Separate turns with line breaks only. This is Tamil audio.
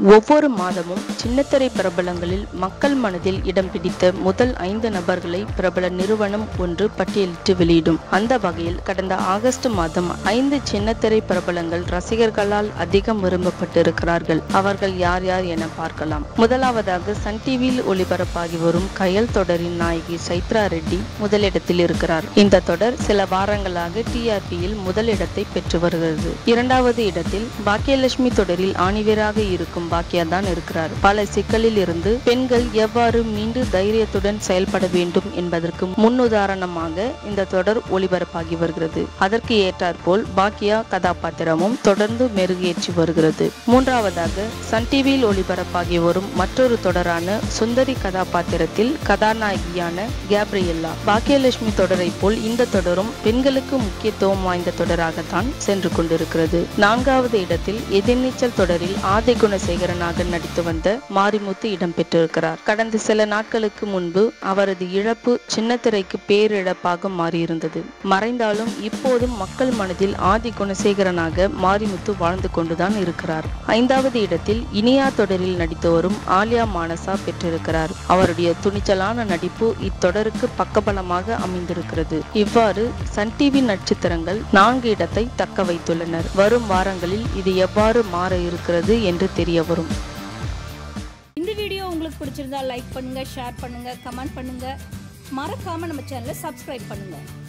ஒவ்வொரு மாதமும் சின்னத்திரை பிரபலங்களில் மக்கள் மனதில் இடம் பிடித்த முதல் ஐந்து நபர்களை பிரபல நிறுவனம் ஒன்று பட்டியலிட்டு வெளியிடும் அந்த வகையில் கடந்த ஆகஸ்ட் மாதம் ஐந்து சின்னத்திரை பிரபலங்கள் ரசிகர்களால் அதிகம் விரும்பப்பட்டிருக்கிறார்கள் அவர்கள் யார் யார் என பார்க்கலாம் முதலாவதாக சன் டிவியில் ஒளிபரப்பாகி வரும் கயல் தொடரின் நாயகி சைத்ரா ரெட்டி முதலிடத்தில் இருக்கிறார் இந்த தொடர் சில வாரங்களாக டிஆர்பியில் முதலிடத்தை பெற்று வருகிறது இரண்டாவது இடத்தில் பாக்கியலட்சுமி தொடரில் ஆணிவேராக இருக்கும் பாக்கியா தான் இருக்கிறார் பல சிக்கலில் இருந்து பெண்கள் எவ்வாறு மீண்டு தைரியத்துடன் செயல்பட வேண்டும் என்பதற்கு முன்னுதாரணமாக இந்த தொடர் ஒளிபரப்பாகி வருகிறது அதற்கு ஏற்றாற்போல் பாக்கியா கதாபாத்திரமும் தொடர்ந்து மெருகேற்றி வருகிறது மூன்றாவதாக சன் டிவியில் ஒளிபரப்பாகி வரும் மற்றொரு தொடரான சுந்தரி கதாபாத்திரத்தில் கதாநாயகியான கேப்ரியல்லா பாக்கியலட்சுமி தொடரை போல் இந்த தொடரும் பெண்களுக்கு முக்கியத்துவம் வாய்ந்த தொடராகத்தான் சென்று கொண்டிருக்கிறது நான்காவது இடத்தில் எதிர்நீச்சல் தொடரில் ஆதி குணசேகரனாக நடித்து வந்த மாரிமுத்து இடம்பெற்றிருக்கிறார் கடந்த சில நாட்களுக்கு முன்பு அவரது இழப்பு சின்னத்திரைக்கு பேரிழப்பாக மாறியிருந்தது மறைந்தாலும் இப்போதும் மக்கள் மனதில் ஆதி குணசேகரனாக மாரிமுத்து வாழ்ந்து கொண்டுதான் இருக்கிறார் ஐந்தாவது இடத்தில் இனியா தொடரில் நடித்து வரும் ஆலியா மானசா பெற்றிருக்கிறார் அவருடைய துணிச்சலான நடிப்பு இத்தொடருக்கு பக்கபலமாக அமைந்திருக்கிறது இவ்வாறு சன் டிவி நட்சத்திரங்கள் நான்கு இடத்தை தக்க வைத்துள்ளனர் வரும் வாரங்களில் இது எவ்வாறு மாற இருக்கிறது என்று தெரிய வரும்
இந்த வீடியோ உங்களுக்கு பிடிச்சிருந்தா லைக் பண்ணுங்க ஷேர் பண்ணுங்க கமெண்ட் பண்ணுங்க மறக்காம நம்ம சேனலை சப்ஸ்கிரைப் பண்ணுங்க